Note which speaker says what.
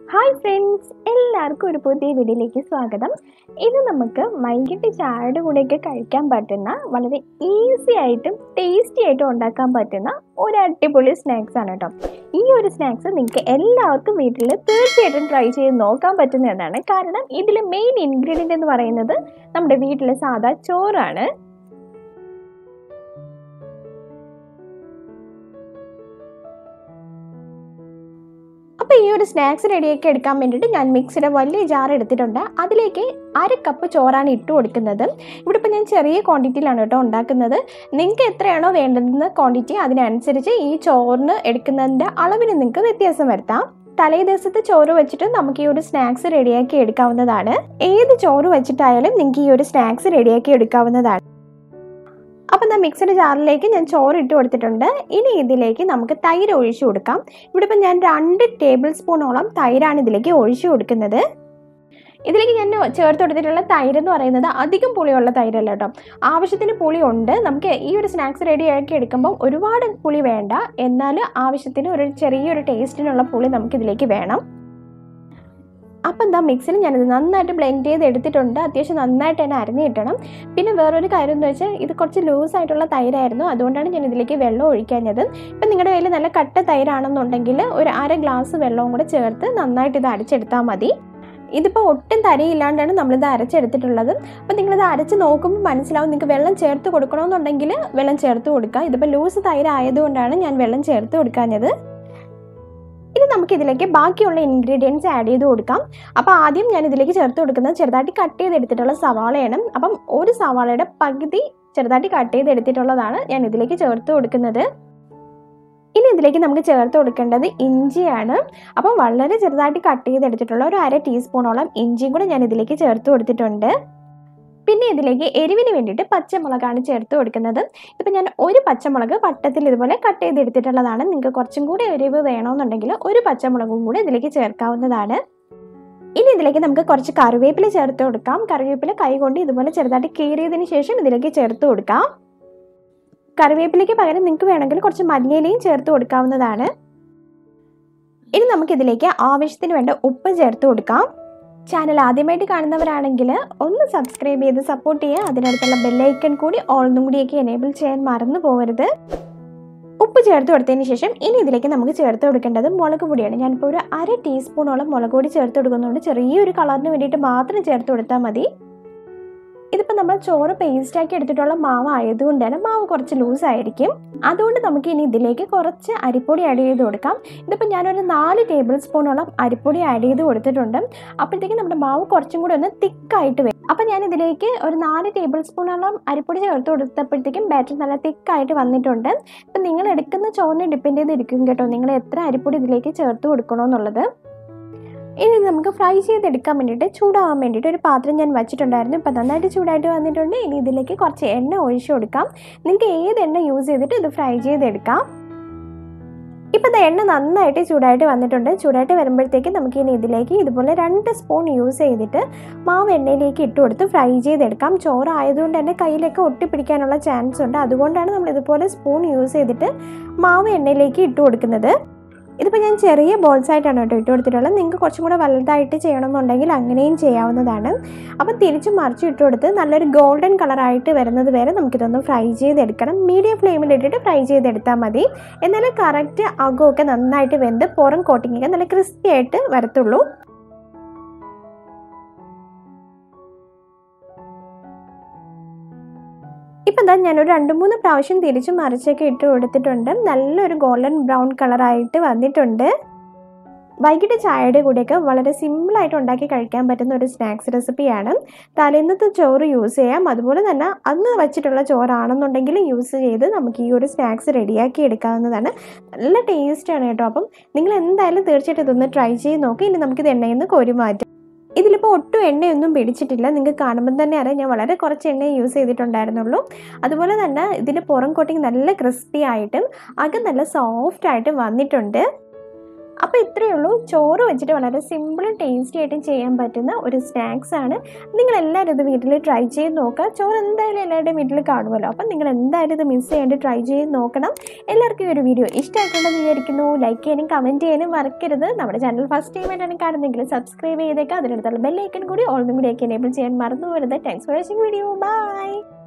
Speaker 1: hi friends എല്ലാവർക്കും ഒരു പുതിയ വീഡിയോയിലേക്ക് സ്വാഗതം ഇത് നമുക്ക് വൈകിട്ട് ചായയുടെ കൂടെയൊക്കെ കഴിക്കാൻ പറ്റുന്ന വളരെ ഈസി ആയിട്ടും ടേസ്റ്റി ആയിട്ടും ഉണ്ടാക്കാൻ പറ്റുന്ന ഒരു അടിപൊളി സ്നാക്സ് ആണ് കേട്ടോ ഈ ഒരു സ്നാക്സ് നിങ്ങൾക്ക് എല്ലാവർക്കും വീട്ടിൽ തീർച്ചയായിട്ടും ട്രൈ ചെയ്ത് നോക്കാൻ പറ്റുന്നതാണ് കാരണം ഇതിൽ മെയിൻ ഇൻഗ്രീഡിയൻ്റ് എന്ന് പറയുന്നത് നമ്മുടെ വീട്ടിലെ സാധാ ചോറാണ് അപ്പോൾ ഈ ഒരു സ്നാക്സ് റെഡിയാക്കി എടുക്കാൻ വേണ്ടിയിട്ട് ഞാൻ മിക്സിയുടെ വലിയ ജാർ എടുത്തിട്ടുണ്ട് അതിലേക്ക് അര കപ്പ് ചോറാണ് ഇട്ട് കൊടുക്കുന്നത് ഇവിടെ ഇപ്പോൾ ഞാൻ ചെറിയ ക്വാണ്ടിറ്റിയിലാണ് കേട്ടോ ഉണ്ടാക്കുന്നത് നിങ്ങൾക്ക് എത്രയാണോ വേണ്ടുന്ന ക്വാണ്ടിറ്റി അതിനനുസരിച്ച് ഈ ചോറിന് എടുക്കുന്നതിൻ്റെ അളവിന് നിങ്ങൾക്ക് വ്യത്യാസം വരുത്താം തലേ ദിവസത്തെ ചോറ് വെച്ചിട്ട് നമുക്ക് ഈ ഒരു സ്നാക്സ് റെഡിയാക്കി എടുക്കാവുന്നതാണ് ഏത് ചോറ് വെച്ചിട്ടായാലും നിങ്ങൾക്ക് ഈ ഒരു സ്നാക്സ് റെഡിയാക്കി എടുക്കാവുന്നതാണ് അപ്പം ഞാൻ മിക്സഡ് ജാറിലേക്ക് ഞാൻ ചോറ് ഇട്ട് കൊടുത്തിട്ടുണ്ട് ഇനി ഇതിലേക്ക് നമുക്ക് തൈര് ഒഴിച്ചു കൊടുക്കാം ഇവിടെ ഇപ്പം ഞാൻ രണ്ട് ടേബിൾ സ്പൂണോളം തൈരാണ് ഇതിലേക്ക് ഒഴിച്ചു കൊടുക്കുന്നത് ഇതിലേക്ക് ഞാൻ ചേർത്ത് കൊടുത്തിട്ടുള്ള തൈര് എന്ന് പറയുന്നത് അധികം പുളിയുള്ള തൈരല്ല കേട്ടോ ആവശ്യത്തിന് പുളി ഉണ്ട് നമുക്ക് ഈ ഒരു സ്നാക്സ് റെഡി ആക്കി എടുക്കുമ്പോൾ ഒരുപാട് പുളി വേണ്ട എന്നാൽ ആവശ്യത്തിന് ഒരു ചെറിയൊരു ടേസ്റ്റിനുള്ള പുളി നമുക്ക് ഇതിലേക്ക് വേണം അപ്പം എന്താ മിക്സിൽ ഞാനിത് നന്നായിട്ട് ബ്ലെൻഡ് ചെയ്ത് എടുത്തിട്ടുണ്ട് അത്യാവശ്യം നന്നായിട്ട് തന്നെ അരിഞ്ഞ് കിട്ടണം പിന്നെ വേറൊരു കാര്യം എന്ന് വെച്ചാൽ ഇത് കുറച്ച് ലൂസായിട്ടുള്ള തൈരായിരുന്നു അതുകൊണ്ടാണ് ഞാൻ ഇതിലേക്ക് വെള്ളം ഒഴിക്കാഞ്ഞത് ഇപ്പം നിങ്ങളുടെ കയ്യിൽ നല്ല കട്ട തൈരാണെന്നുണ്ടെങ്കിൽ ഒരു അര ഗ്ലാസ് വെള്ളവും കൂടെ ചേർത്ത് നന്നായിട്ട് ഇത് അരച്ചെടുത്താൽ മതി ഇതിപ്പോൾ ഒട്ടും തരയില്ലാണ്ടാണ് നമ്മളിത് അരച്ചെടുത്തിട്ടുള്ളത് അപ്പോൾ നിങ്ങളിത് അരച്ച് നോക്കുമ്പോൾ മനസ്സിലാവും നിങ്ങൾക്ക് വെള്ളം ചേർത്ത് കൊടുക്കണമെന്നുണ്ടെങ്കിൽ വെള്ളം ചേർത്ത് കൊടുക്കുക ഇതിപ്പോൾ ലൂസ് തൈര് ആയതുകൊണ്ടാണ് ഞാൻ വെള്ളം ചേർത്ത് കൊടുക്കാഞ്ഞത് ഇനി നമുക്ക് ഇതിലേക്ക് ബാക്കിയുള്ള ഇൻഗ്രീഡിയൻസ് ആഡ് ചെയ്ത് കൊടുക്കാം അപ്പോൾ ആദ്യം ഞാൻ ഇതിലേക്ക് ചേർത്ത് കൊടുക്കുന്നത് ചെറുതായിട്ട് കട്ട് ചെയ്തെടുത്തിട്ടുള്ള സവാളയാണ് അപ്പം ഒരു സവാളയുടെ പകുതി ചെറുതായിട്ട് കട്ട് ചെയ്തെടുത്തിട്ടുള്ളതാണ് ഞാൻ ഇതിലേക്ക് ചേർത്ത് കൊടുക്കുന്നത് ഇനി ഇതിലേക്ക് നമുക്ക് ചേർത്ത് കൊടുക്കേണ്ടത് ഇഞ്ചിയാണ് അപ്പം വളരെ ചെറുതായിട്ട് കട്ട് ചെയ്തെടുത്തിട്ടുള്ള ഒരു അര ടീസ്പൂണോളം ഇഞ്ചിയും കൂടെ ഞാൻ ഇതിലേക്ക് ചേർത്ത് കൊടുത്തിട്ടുണ്ട് പിന്നെ ഇതിലേക്ക് എരിവിന് വേണ്ടിയിട്ട് പച്ചമുളകാണ് ചേർത്ത് കൊടുക്കുന്നത് ഇപ്പം ഞാൻ ഒരു പച്ചമുളക് വട്ടത്തിൽ ഇതുപോലെ കട്ട് ചെയ്തെടുത്തിട്ടുള്ളതാണ് നിങ്ങൾക്ക് കുറച്ചും കൂടി എരിവ് വേണമെന്നുണ്ടെങ്കിൽ ഒരു പച്ചമുളകും കൂടി ഇതിലേക്ക് ചേർക്കാവുന്നതാണ് ഇനി ഇതിലേക്ക് നമുക്ക് കുറച്ച് കറിവേപ്പില ചേർത്ത് കൊടുക്കാം കറിവേപ്പില കൈ കൊണ്ട് ഇതുപോലെ ചെറുതായിട്ട് കീറിയതിന് ശേഷം ഇതിലേക്ക് ചേർത്ത് കൊടുക്കാം കറിവേപ്പിലയ്ക്ക് പകരം നിങ്ങൾക്ക് വേണമെങ്കിൽ കുറച്ച് മല്ലിയിലയും ചേർത്ത് കൊടുക്കാവുന്നതാണ് ഇനി നമുക്കിതിലേക്ക് ആവശ്യത്തിന് വേണ്ട ഉപ്പ് ചേർത്ത് കൊടുക്കാം ചാനൽ ആദ്യമായിട്ട് കാണുന്നവരാണെങ്കിൽ ഒന്ന് സബ്സ്ക്രൈബ് ചെയ്ത് സപ്പോർട്ട് ചെയ്യുക അതിനടുത്തുള്ള ബെല്ലൈക്കൺ കൂടി ഓൾന്നും കൂടിയൊക്കെ എനേബിൾ ചെയ്യാൻ മറന്നു പോകരുത് ഉപ്പ് ചേർത്ത് കൊടുത്തതിന് ശേഷം ഇനി ഇതിലേക്ക് നമുക്ക് ചേർത്ത് കൊടുക്കേണ്ടത് മുളക് പൊടിയാണ് ഞാനിപ്പോൾ ഒരു അര ടീസ്പൂണോളം മുളക് പൊടി ചേർത്ത് കൊടുക്കുന്നുണ്ട് ചെറിയൊരു കളറിന് വേണ്ടിയിട്ട് മാത്രം ചേർത്ത് കൊടുത്താൽ മതി ഇതിപ്പോൾ നമ്മൾ ചോറ് പേസ്റ്റാക്കി എടുത്തിട്ടുള്ള മാവ് ആയതുകൊണ്ട് തന്നെ മാവ് കുറച്ച് ലൂസ് ആയിരിക്കും അതുകൊണ്ട് നമുക്ക് ഇനി ഇതിലേക്ക് കുറച്ച് അരിപ്പൊടി ആഡ് ചെയ്ത് കൊടുക്കാം ഇതിപ്പോൾ ഞാനൊരു നാല് ടേബിൾ സ്പൂണോളം അരിപ്പൊടി ആഡ് ചെയ്ത് കൊടുത്തിട്ടുണ്ട് അപ്പോഴത്തേക്കും നമ്മുടെ മാവ് കുറച്ചും കൂടി ഒന്ന് തിക്കായിട്ട് വരും അപ്പോൾ ഞാൻ ഇതിലേക്ക് ഒരു നാല് ടേബിൾ സ്പൂണോളം അരിപ്പൊടി ചേർത്ത് കൊടുത്തപ്പോഴത്തേക്കും ബാറ്റർ നല്ല തിക്കായിട്ട് വന്നിട്ടുണ്ട് അപ്പം നിങ്ങൾ എടുക്കുന്ന ചോറിനെ ഡിപ്പെൻഡ് ചെയ്തിരിക്കും കേട്ടോ നിങ്ങൾ എത്ര അരിപ്പൊടി ഇതിലേക്ക് ചേർത്ത് കൊടുക്കണമെന്നുള്ളത് ഇനി നമുക്ക് ഫ്രൈ ചെയ്തെടുക്കാൻ വേണ്ടിയിട്ട് ചൂടാവാൻ വേണ്ടിയിട്ട് ഒരു പാത്രം ഞാൻ വെച്ചിട്ടുണ്ടായിരുന്നു ഇപ്പം നന്നായിട്ട് ചൂടായിട്ട് വന്നിട്ടുണ്ട് ഇനി ഇതിലേക്ക് കുറച്ച് എണ്ണ ഒഴിച്ചു കൊടുക്കാം നിങ്ങൾക്ക് ഏത് എണ്ണ യൂസ് ചെയ്തിട്ട് ഇത് ഫ്രൈ ചെയ്തെടുക്കാം ഇപ്പം ഇത് എണ്ണ നന്നായിട്ട് ചൂടായിട്ട് വന്നിട്ടുണ്ട് ചൂടായിട്ട് വരുമ്പോഴത്തേക്ക് നമുക്ക് ഇനി ഇതിലേക്ക് ഇതുപോലെ രണ്ട് സ്പൂൺ യൂസ് ചെയ്തിട്ട് മാവ് എണ്ണയിലേക്ക് ഇട്ട് കൊടുത്ത് ഫ്രൈ ചെയ്തെടുക്കാം ചോറ് ആയതുകൊണ്ട് തന്നെ കയ്യിലൊക്കെ ഒട്ടിപ്പിടിക്കാനുള്ള ചാൻസ് ഉണ്ട് അതുകൊണ്ടാണ് നമ്മൾ ഇതുപോലെ സ്പൂൺ യൂസ് ചെയ്തിട്ട് മാവ് എണ്ണയിലേക്ക് ഇട്ട് കൊടുക്കുന്നത് ഇതിപ്പോൾ ഞാൻ ചെറിയ ബോൾസ് ആയിട്ടാണ് കേട്ടോ ഇട്ട് കൊടുത്തിട്ടുള്ളത് നിങ്ങൾക്ക് കുറച്ചും കൂടെ വലുതായിട്ട് ചെയ്യണമെന്നുണ്ടെങ്കിൽ അങ്ങനെയും ചെയ്യാവുന്നതാണ് അപ്പോൾ തിരിച്ച് മറിച്ച് ഇട്ട് കൊടുത്ത് നല്ലൊരു ഗോൾഡൻ കളറായിട്ട് വരുന്നത് വരെ നമുക്കിതൊന്ന് ഫ്രൈ ചെയ്തെടുക്കണം മീഡിയം ഫ്ലെയിമിൽ ഇട്ടിട്ട് ഫ്രൈ ചെയ്തെടുത്താൽ മതി എന്നാലും കറക്റ്റ് അകമൊക്കെ നന്നായിട്ട് വെന്ത് പുറം കോട്ടിങ്ങൊക്കെ നല്ല ക്രിസ്പി ആയിട്ട് വരത്തുള്ളൂ ഇപ്പം എന്താ ഞാനൊരു രണ്ട് മൂന്ന് പ്രാവശ്യം തിരിച്ച് മറിച്ചൊക്കെ ഇട്ട് കൊടുത്തിട്ടുണ്ട് നല്ലൊരു ഗോൾഡൻ ബ്രൗൺ കളറായിട്ട് വന്നിട്ടുണ്ട് വൈകിട്ട് ചായയുടെ കൂടെയൊക്കെ വളരെ സിമ്പിളായിട്ട് ഉണ്ടാക്കി കഴിക്കാൻ പറ്റുന്ന ഒരു സ്നാക്സ് റെസിപ്പിയാണ് തലേന്നത്തെ ചോറ് യൂസ് ചെയ്യാം അതുപോലെ തന്നെ അന്ന് വെച്ചിട്ടുള്ള ചോറാണെന്നുണ്ടെങ്കിൽ യൂസ് ചെയ്ത് നമുക്ക് ഈ ഒരു സ്നാക്സ് റെഡിയാക്കി എടുക്കാവുന്നതാണ് നല്ല ടേസ്റ്റാണ് കേട്ടോ അപ്പം നിങ്ങൾ എന്തായാലും തീർച്ചയായിട്ടും ഇതൊന്ന് ട്രൈ ചെയ്ത് നോക്കി ഇനി നമുക്കിത് എണ്ണയിൽ നിന്ന് കോരി മാറ്റാം ഇതിലിപ്പോൾ ഒട്ടും എണ്ണയൊന്നും പിടിച്ചിട്ടില്ല നിങ്ങൾക്ക് കാണുമ്പോൾ തന്നെ അറിയാം ഞാൻ വളരെ കുറച്ച് എണ്ണ യൂസ് ചെയ്തിട്ടുണ്ടായിരുന്നുള്ളൂ അതുപോലെ തന്നെ ഇതിൻ്റെ പുറം കോട്ടിങ് നല്ല ക്രിസ്പി ആയിട്ടും അകം നല്ല സോഫ്റ്റ് ആയിട്ടും വന്നിട്ടുണ്ട് അപ്പോൾ ഇത്രയേ ഉള്ളൂ ചോറ് വെച്ചിട്ട് വളരെ സിമ്പിളും ടേസ്റ്റി ആയിട്ടും ചെയ്യാൻ പറ്റുന്ന ഒരു സ്നാക്സ് ആണ് നിങ്ങൾ എല്ലാവരും ഇത് വീട്ടിൽ ട്രൈ ചെയ്ത് നോക്കുക ചോറ് എന്തായാലും എല്ലാവരുടെയും വീട്ടിൽ കാണുമല്ലോ അപ്പം നിങ്ങൾ എന്തായാലും ഇത് മിസ് ചെയ്യാണ്ട് ട്രൈ ചെയ്ത് നോക്കണം എല്ലാവർക്കും ഈ ഒരു വീഡിയോ ഇഷ്ടമായിട്ടുണ്ടെന്ന് വിചാരിക്കുന്നു ലൈക്ക് ചെയ്യാനും കമൻറ്റ് ചെയ്യാനും മറക്കരുത് നമ്മുടെ ചാനൽ ഫസ്റ്റ് ടൈം ആയിട്ടാണ് കാണുന്നതെങ്കിൽ സബ്സ്ക്രൈബ് ചെയ്തേക്കാം അതിനടുത്തുള്ള ബെല്ലൈക്കൻ കൂടി ഓൾന്നും കൂടി ഒക്കെ എനേബിൾ ചെയ്യാൻ മറന്നു പോരുത് thanks for watching video by